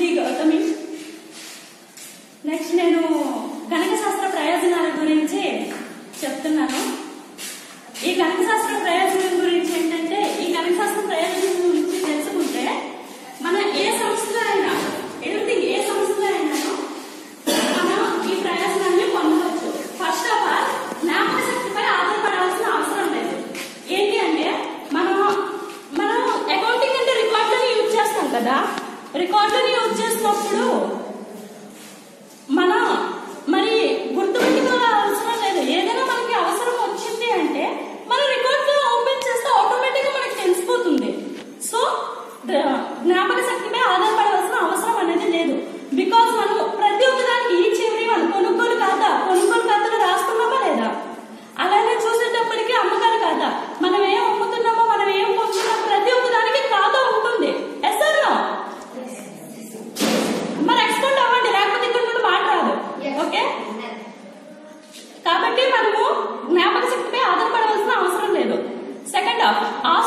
B Gautami next నేను గణక శాస్త్ర ప్రయోజనాల గురించి చెప్తున్నాను ఈ గణక శాస్త్ర ప్రయోజనం గురించి ఏంటంటే ఈ గణక శాస్త్ర ప్రయోజనం గురించి తెలుసుకుంటే మన ఏ సంస్థలో అయినా ఎవ్రీథింగ్ ఏ సంస్థలో అయినా మనం ఈ ప్రయోజనాన్ని పొందవచ్చు ఫస్ట్ ఆఫ్ ఆల్ జ్ఞాపక శక్తిపై ఆధారపడాల్సిన అవసరం లేదు ఏంటి అంటే మనం మనం అకౌంటింగ్ అంటే రికార్డులను యూజ్ చేస్తాం కదా రికార్డులను యూజ్ చేసినప్పుడు మన మరి గుర్తుపెట్టుకోవాల్సిన అవసరం లేదు ఏదైనా మనకి అవసరం వచ్చింది అంటే మన రికార్డ్ ఓపెన్ చేస్తే ఆటోమేటిక్ గా మనకి తెలిసిపోతుంది సో ద- జ్ఞాపక శక్తిపై ఆధారపడవలసిన అవసరం అనేది లేదు బికాస్ మనం ప్రతి ఒక్కదానికి ఈ చివరి వన్ కొనుగోలు ఖాతా కొనుగోలు ఖాతాలో రాస్తున్నామా లేదా అలానే చూసేటప్పటికి అమ్మకాలు ఖాతా మనం ఏం అమ్ముతున్నామో మనం ఏం కొంటున్నామో ప్రతి ఒక్కదానికి ఖాతా ఉంటుంది ఎస్ ఆర్ నో మరి ఎక్స్పోర్ట్ అవ్వండి లేకపోతే ఇక్కడ నుండి మాట రాదు ఓకే కాబట్టి మనము జ్ఞాపక శక్తిపై ఆధారపడవలసిన అవసరం లేదు సెకండ్ హాఫ్